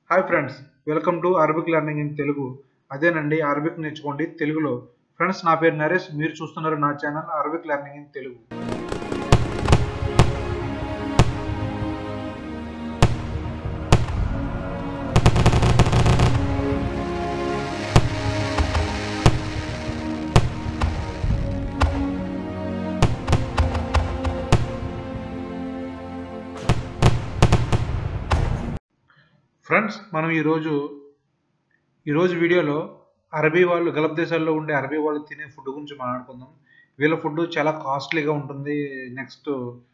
hi friends welcome to Arabic learning in Telugu అదేనండి Arabic నేర్చుకోండి తెలుగులో ఫ్రెండ్స్ నా పేరు నరేష్ మీరు చూస్తున్నారు నా channel Arabic learning in Telugu friends మనం ఈరోజు ఈరోజు వీడియోలో అరబీ వాళ్ళు గల్ఫ్ దేశాల్లో ఉండే అరబీ వాళ్ళు తినే ఫుడ్ గురించి మాట్లాడుకుందాం వీళ్ళ ఫుడ్ చాలా కాస్ట్లీగా ఉంటుంది నెక్స్ట్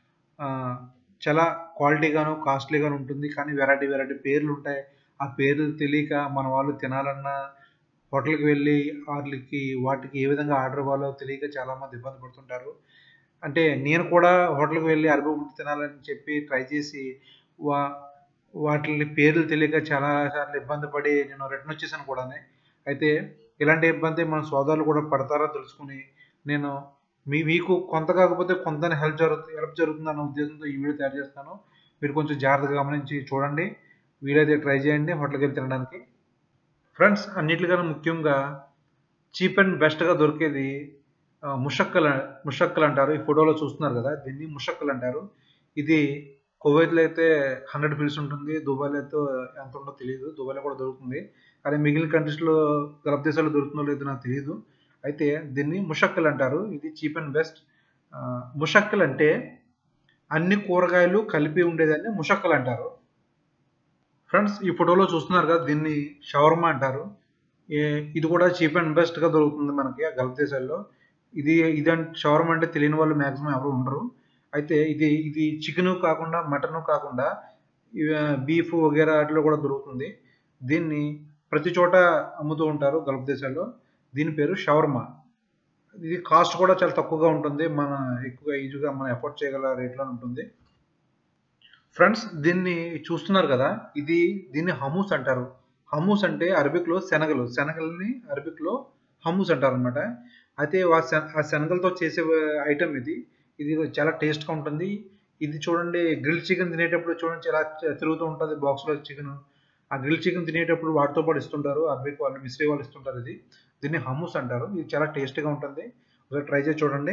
చాలా క్వాలిటీగాను కాస్ట్లీగాను ఉంటుంది కానీ వెరైటీ వెరైటీ పేర్లు ఉంటాయి ఆ పేర్లు తెలియక మన వాళ్ళు తినాలన్నా హోటల్కి వెళ్ళి వాళ్ళకి వాటికి ఏ విధంగా ఆర్డర్ ఇవ్వాలో తెలియక చాలామంది ఇబ్బంది పడుతుంటారు అంటే నేను కూడా హోటల్కి వెళ్ళి అరబీ ఫుడ్ తినాలని చెప్పి ట్రై చేసి వా వాటి పేర్లు తెలియక చాలా సార్లు ఇబ్బంది పడి నేను రిటర్న్ వచ్చేసాను కూడా అయితే ఇలాంటి ఇబ్బంది మన సోదరులు కూడా పడతారో తెలుసుకుని నేను మీ మీకు కొంత కాకపోతే కొంత హెల్ప్ జరుగుతుంది హెల్ప్ జరుగుతుంది అన్న ఉద్దేశంతో ఈ వీడియో తయారు చేస్తాను మీరు కొంచెం జాగ్రత్తగా గమనించి చూడండి వీడియో అయితే ట్రై చేయండి హోటల్కి వెళ్ళి తినడానికి ఫ్రెండ్స్ అన్నిటికన్నా ముఖ్యంగా చీప్ అండ్ బెస్ట్గా దొరికేది ముషక్కలు ముషక్కలు అంటారు ఈ ఫోటోలో చూస్తున్నారు కదా దీన్ని ముషక్కలు అంటారు ఇది కువైట్లో అయితే హండ్రెడ్ ఫీల్స్ ఉంటుంది దుబాయ్లో అయితే ఎంత ఉందో తెలియదు దుబాయ్లో కూడా దొరుకుతుంది కానీ మిగిలిన కంట్రీస్లో గల్ఫ్ దేశాల్లో దొరుకుతుందో లేదో నాకు తెలియదు అయితే దీన్ని ముషక్కలు అంటారు ఇది చీప్ అండ్ బెస్ట్ ముషక్కలు అంటే అన్ని కూరగాయలు కలిపి ఉండేదాన్ని ముషక్కలు అంటారు ఫ్రెండ్స్ ఈ ఫోటోలో చూస్తున్నారు కదా దీన్ని షవర్మా అంటారు ఇది కూడా చీప్ అండ్ బెస్ట్గా దొరుకుతుంది మనకి గల్ఫ్ దేశాల్లో ఇది ఇదంటే షవర్మా అంటే తెలియని వాళ్ళు మ్యాక్సిమం ఎవరు ఉండరు అయితే ఇది ఇది చికెన్ కాకుండా మటన్ కాకుండా బీఫ్ వగేరా వాటిలో కూడా దొరుకుతుంది దీన్ని ప్రతి చోట అమ్ముతూ ఉంటారు గల్ఫ్ దేశాల్లో దీని పేరు షవర్మా ఇది కాస్ట్ కూడా చాలా తక్కువగా ఉంటుంది మన ఎక్కువగా ఈజీగా మనం ఎఫోర్డ్ చేయగల రేట్లో ఉంటుంది ఫ్రెండ్స్ దీన్ని చూస్తున్నారు కదా ఇది దీన్ని హమూస్ అంటారు హమూస్ అంటే అరబిక్లో శనగలు శనగల్ని అరబిక్లో హమూస్ అంటారు అనమాట అయితే ఆ శనగలతో చేసే ఐటమ్ ఇది ఇది చాలా టేస్ట్గా ఉంటుంది ఇది చూడండి గ్రిల్ చికెన్ తినేటప్పుడు చూడండి చాలా తిరుగుతూ ఉంటుంది బాక్స్లో చికెన్ ఆ గ్రిల్ చికెన్ తినేటప్పుడు వాటితో పాటు ఇస్తుంటారు అరబిక్ వాళ్ళు మిస్రీ వాళ్ళు ఇస్తుంటారు ఇది దీన్ని హమూస్ అంటారు ఇది చాలా టేస్ట్గా ఉంటుంది ఒకసారి ట్రై చేసి చూడండి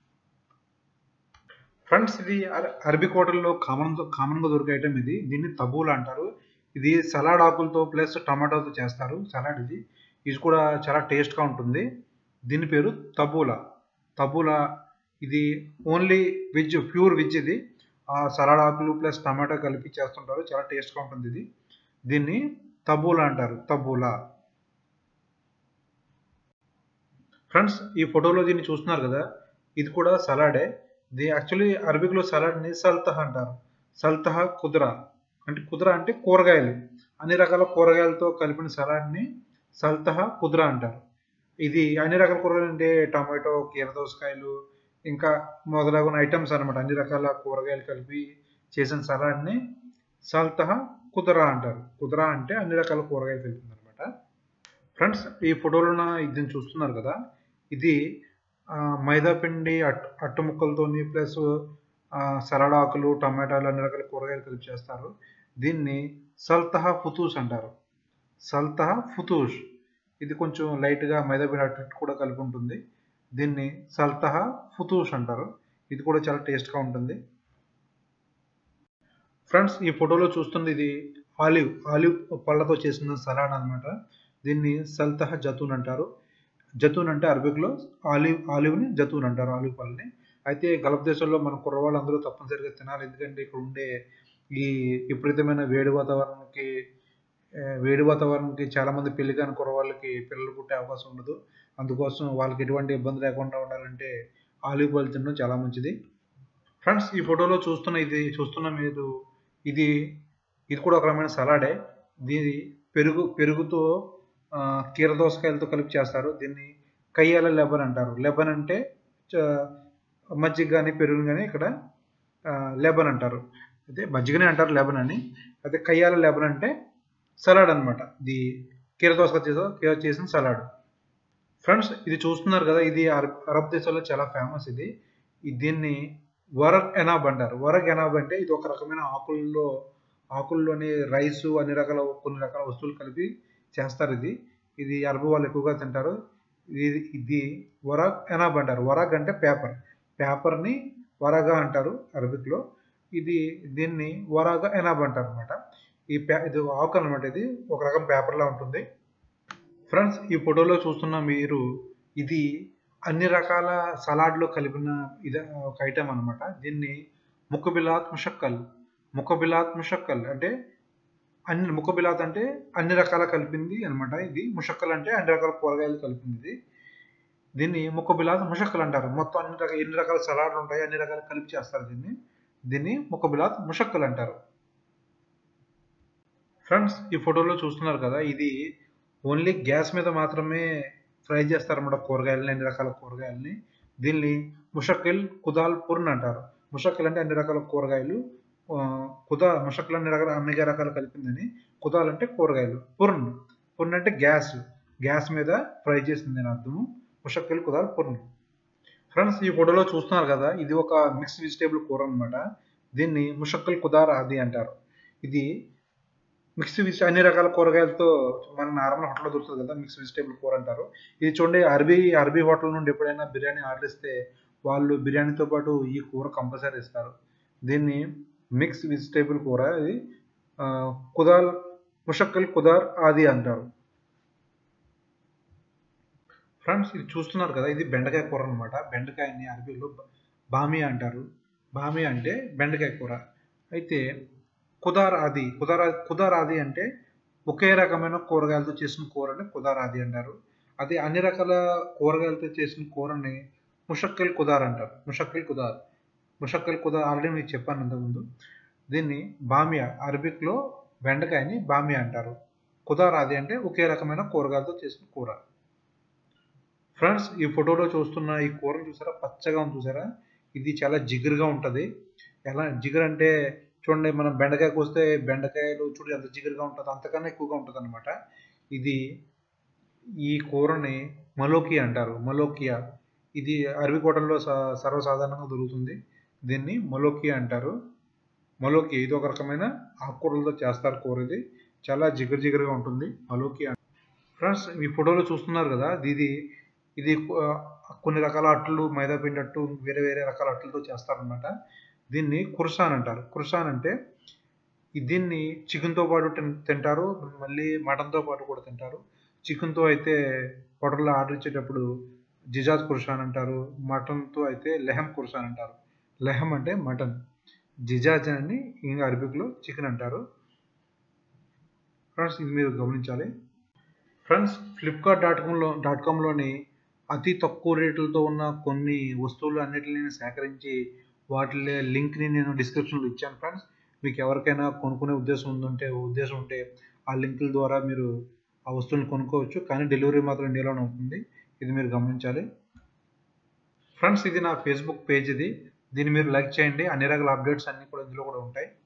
ఫ్రెండ్స్ ఇది అరబిక్ హోటల్లో కామన్ కామన్గా దొరికే ఐటమ్ ఇది దీన్ని తబూలా అంటారు ఇది సలాడ్ ఆకులతో ప్లస్ టమాటోతో చేస్తారు సలాడ్ ఇది ఇది కూడా చాలా టేస్ట్గా ఉంటుంది దీని పేరు తబూలా తబూలా ఇది ఓన్లీ వెజ్ ప్యూర్ వెజ్ ఇది ఆ సలాడ్ ఆకులు ప్లస్ టమాటా కలిపి చేస్తుంటారు చాలా టేస్ట్గా ఉంటుంది ఇది దీన్ని తబూలా అంటారు తబూలా ఫ్రెండ్స్ ఈ ఫోటోలో దీన్ని చూస్తున్నారు కదా ఇది కూడా సలాడే ఇది యాక్చువల్లీ అరబిక్లో సలాడ్ని సల్తహ అంటారు సల్తహ కుదరా అంటే కుదరా అంటే కూరగాయలు అన్ని రకాల కూరగాయలతో కలిపిన సలాడ్ని సల్తహ కుదరా అంటారు ఇది అన్ని రకాల కూరగాయలు అంటే టమాటో కీర దోసకాయలు ఇంకా మొదలగున ఐటమ్స్ అనమాట అన్ని రకాల కూరగాయలు కలిపి చేసిన సలాడ్ని సల్తహ కుదరా అంటారు కుదరా అంటే అన్ని రకాల కూరగాయలు కలిపింది అనమాట ఫ్రెండ్స్ ఈ ఫోటోలో దీన్ని చూస్తున్నారు కదా ఇది మైదా పిండి అట్టు అట్టు ముక్కలతోని ప్లస్ సలాడ్ ఆకులు టమాటాలు అన్ని రకాల కూరగాయలు కలిపి చేస్తారు దీన్ని సల్తహ ఫుతూస్ అంటారు సల్తహ ఫుతూష్ ఇది కొంచెం లైట్గా మైదా పిండి అట్టు కూడా కలిపి ఉంటుంది దీన్ని సల్తహ ఫుతూష్ అంటారు ఇది కూడా చాలా టేస్ట్గా ఉంటుంది ఫ్రెండ్స్ ఈ ఫోటోలో చూస్తుంది ఇది ఆలివ్ ఆలివ్ పళ్ళతో చేసిన సలాడ్ అనమాట దీన్ని సల్తహ జతూన్ అంటారు జతూన్ అంటే అరబిక్లో ఆలివ్ ఆలివ్ని జతూన్ అంటారు ఆలివ్ పళ్ళని అయితే గల్ఫ్ దేశంలో మన కుర్రవాళ్ళు అందరూ తప్పనిసరిగా తినాలి ఎందుకంటే ఇక్కడ ఉండే ఈ విపరీతమైన వేడి వాతావరణానికి వేడి వాతావరణానికి చాలామంది పెళ్లి కాని కుర్రవాళ్ళకి పిల్లలు పుట్టే అవకాశం ఉండదు అందుకోసం వాళ్ళకి ఎటువంటి ఇబ్బంది లేకుండా ఉండాలంటే ఆలివ్ పళ్ళు తినడం చాలా మంచిది ఫ్రెండ్స్ ఈ ఫోటోలో చూస్తున్న ఇది చూస్తున్న మీరు ఇది ఇది కూడా ఒక రకమైన సలాడే దీని పెరుగు పెరుగుతో కీర దోసకాయలతో కలిపి చేస్తారు దీన్ని కయ్యాల లెబన్ అంటారు లెబన్ అంటే మజ్జిగ కానీ పెరుగు కానీ ఇక్కడ లెబన్ అంటారు అయితే మజ్జిగనే అంటారు లెబన్ అని అయితే కయ్యాల లెబన్ అంటే సలాడ్ అనమాట ఇది కీర దోసకాయ చేసిన సలాడ్ ఫ్రెండ్స్ ఇది చూస్తున్నారు కదా ఇది అరబ్ దేశాల్లో చాలా ఫేమస్ ఇది దీన్ని వరగ్ ఎనాబ్ అంటారు వరగ్ ఎనాబ్ అంటే ఇది ఒక రకమైన ఆకుల్లో ఆకుల్లోని రైసు అన్ని రకాల కొన్ని రకాల వస్తువులు కలిపి చేస్తారు ఇది ఇది అరబీ వాళ్ళు ఎక్కువగా తింటారు ఇది ఇది వరాగ్ ఎనాబ్ అంటారు వరాగ్ అంటే పేపర్ పేపర్ని వరాగా అంటారు అరబిక్లో ఇది దీన్ని వరాగా ఎనాబ్ అంటారు అనమాట ఈ పే ఇది ఆకు అనమాట ఇది ఒక రకం పేపర్లా ఉంటుంది ఫ్రెండ్స్ ఈ ఫోటోలో చూస్తున్న మీరు ఇది అన్ని రకాల సలాడ్లో కలిపిన ఇది ఒక ఐటెం అనమాట దీన్ని ముక్కబిలాత్ ముషక్కల్ ముక్కబిలాత్ ముషక్కల్ అంటే అన్ని ముక్కబిలాత్ అంటే అన్ని రకాల కలిపింది అనమాట ఇది ముషక్కల్ అంటే అన్ని రకాల కూరగాయలు కలిపింది ఇది దీన్ని ముక్కబిలాత్ ముషక్కల్ అంటారు మొత్తం అన్ని రకాల ఎన్ని రకాల సలాడ్లు ఉంటాయి అన్ని రకాల కలిపి చేస్తారు దీన్ని దీన్ని ముక్కబిలాత్ ముషక్కల్ అంటారు ఫ్రెండ్స్ ఈ ఫోటోలో చూస్తున్నారు కదా ఇది ఓన్లీ గ్యాస్ మీద మాత్రమే ఫ్రై చేస్తారన్నమాట కూరగాయలని అన్ని రకాల కూరగాయలని దీన్ని ముషక్కిల్ కుదాల్ పుర్న్ అంటారు ముషక్కిల్ అంటే అన్ని రకాల కూరగాయలు కుదా ముషక్కిల్ అన్ని రకాల అన్ని రకాలు కలిపిందని కుదాల్ అంటే కూరగాయలు పుర్న్ పుర్న్ అంటే గ్యాస్ గ్యాస్ మీద ఫ్రై చేసింది అని అర్థము ముషక్కిల్ కుదాల్ పుర్న్ ఫ్రెండ్స్ ఈ ఫోటోలో చూస్తున్నారు కదా ఇది ఒక మిక్స్ వెజిటేబుల్ కూర అనమాట దీన్ని ముషక్కల్ కుదార్ ఆది అంటారు ఇది మిక్స్ వెజ్ అన్ని రకాల కూరగాయలతో మన నార్మల్ హోటల్లో దొరుకుతుంది కదా మిక్స్ వెజిటేబుల్ కూర అంటారు ఇది చూడండి అరబీ అరబీ హోటల్ నుండి ఎప్పుడైనా బిర్యానీ ఆర్డర్ ఇస్తే వాళ్ళు బిర్యానీతో పాటు ఈ కూర కంపల్సరీ ఇస్తారు దీన్ని మిక్స్ వెజిటేబుల్ కూర ఇది కుదాల్ ముషక్కల్ కుదార్ ఆది అంటారు ఫ్రెండ్స్ ఇది చూస్తున్నారు కదా ఇది బెండకాయ కూర అనమాట బెండకాయని అరబీలో బామియా అంటారు బామియా అంటే బెండకాయ కూర అయితే కుదార్ ఆది కుదార్ కుదార్ ఆది అంటే ఒకే రకమైన కూరగాయలతో చేసిన కూరని కుదార్ ఆది అంటారు అది అన్ని రకాల కూరగాయలతో చేసిన కూరని ముషక్కల్ కుదార్ అంటారు ముషక్కల్ కుదార్ ముషక్కల్ కుదార్ ఆల్రెడీ మీకు చెప్పాను ఇంతకుముందు దీన్ని బామియా అరబిక్లో బెండకాయని బామియా అంటారు కుదార్ ఆది అంటే ఒకే రకమైన కూరగాయలతో చేసిన కూర ఫ్రెండ్స్ ఈ ఫోటోలో చూస్తున్న ఈ కూరను చూసారా పచ్చగా ఉంది చూసారా ఇది చాలా జిగురుగా ఉంటుంది ఎలా జిగురు అంటే చూడండి మనం బెండకాయ కోస్తే బెండకాయలు చూడండి ఎంత జిగురుగా ఉంటుంది అంతకన్నా ఎక్కువగా ఉంటుంది అనమాట ఇది ఈ కూరని మలోకియా అంటారు మలోకియా ఇది అరబీ కోటల్లో సర్వసాధారణంగా దొరుకుతుంది దీన్ని మలోకియా అంటారు మలోకియా ఇది ఒక రకమైన ఆకుకూరలతో చేస్తారు కూర ఇది చాలా జిగురు జిగురుగా ఉంటుంది మలోకియా ఫ్రెండ్స్ ఈ ఫోటోలో చూస్తున్నారు కదా ఇది ఇది కొన్ని రకాల అట్లు మైదా పిండి అట్టు వేరే వేరే రకాల అట్లతో చేస్తారనమాట దీన్ని కుర్సాన్ అంటారు కుర్సాన్ అంటే దీన్ని చికెన్తో పాటు తింటారు మళ్ళీ మటన్తో పాటు కూడా తింటారు చికెన్తో అయితే హోటల్లో ఆర్డర్ ఇచ్చేటప్పుడు జిజాజ్ కుర్సాన్ అంటారు మటన్తో అయితే లెహం కుర్సాన్ అంటారు లెహం అంటే మటన్ జిజాజ్ అని ఇంకా అరబిక్లో చికెన్ అంటారు ఫ్రెండ్స్ ఇది మీరు గమనించాలి ఫ్రెండ్స్ ఫ్లిప్కార్ట్ డాట్ కామ్లో డాట్ కామ్లోని అతి తక్కువ రేట్లతో ఉన్న కొన్ని వస్తువులు అన్నిటిని సేకరించి వాటి లింక్ని నేను డిస్క్రిప్షన్లో ఇచ్చాను ఫ్రెండ్స్ మీకు ఎవరికైనా కొనుక్కునే ఉద్దేశం ఉందంటే ఉద్దేశం ఉంటే ఆ లింకుల ద్వారా మీరు ఆ వస్తువుని కొనుక్కోవచ్చు కానీ డెలివరీ మాత్రం ఇండియాలోనే అవుతుంది ఇది మీరు గమనించాలి ఫ్రెండ్స్ ఇది నా ఫేస్బుక్ పేజ్ ఇది దీన్ని మీరు లైక్ చేయండి అన్ని రకాల అప్డేట్స్ అన్నీ కూడా ఇందులో కూడా ఉంటాయి